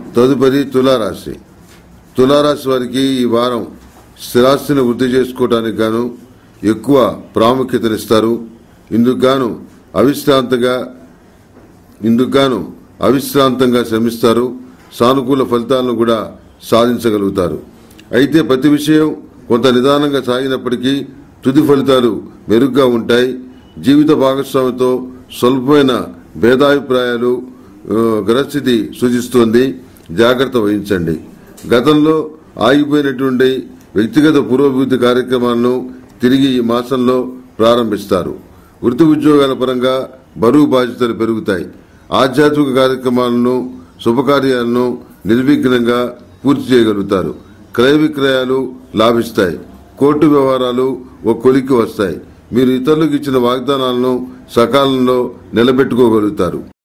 తదుపరి తులారాశి తులారాశి వారికి ఈ వారం స్థిరాస్తిని వృద్ధి చేసుకోవడానికి గాను ఎక్కువ ప్రాముఖ్యతనిస్తారు ఇందుకు గాను అవిశ్రాంతగా ఇందుకు గాను అవిశ్రాంతంగా శ్రమిస్తారు సానుకూల ఫలితాలను కూడా సాధించగలుగుతారు అయితే ప్రతి విషయం కొంత నిదానంగా సాగినప్పటికీ తుది ఫలితాలు మెరుగ్గా ఉంటాయి జీవిత భాగస్వామితో స్వల్పమైన భేదాభిప్రాయాలు ఆ, గ్రహస్థితి సూచిస్తోంది జాగ్రత్త వహించండి గతంలో ఆగిపోయినటువంటి వ్యక్తిగత పురోభివృద్ధి కార్యక్రమాలను తిరిగి ఈ మాసంలో ప్రారంభిస్తారు వృత్తి ఉద్యోగాల పరంగా బరువు బాధ్యతలు పెరుగుతాయి ఆధ్యాత్మిక కార్యక్రమాలను శుభకార్యాలను నిర్విఘ్నంగా పూర్తి చేయగలుగుతారు క్రయ విక్రయాలు లాభిస్తాయి కోర్టు వ్యవహారాలు ఒక కొలిక్కి వస్తాయి మీరు ఇతరులకు ఇచ్చిన వాగ్దానాలను సకాలంలో నిలబెట్టుకోగలుగుతారు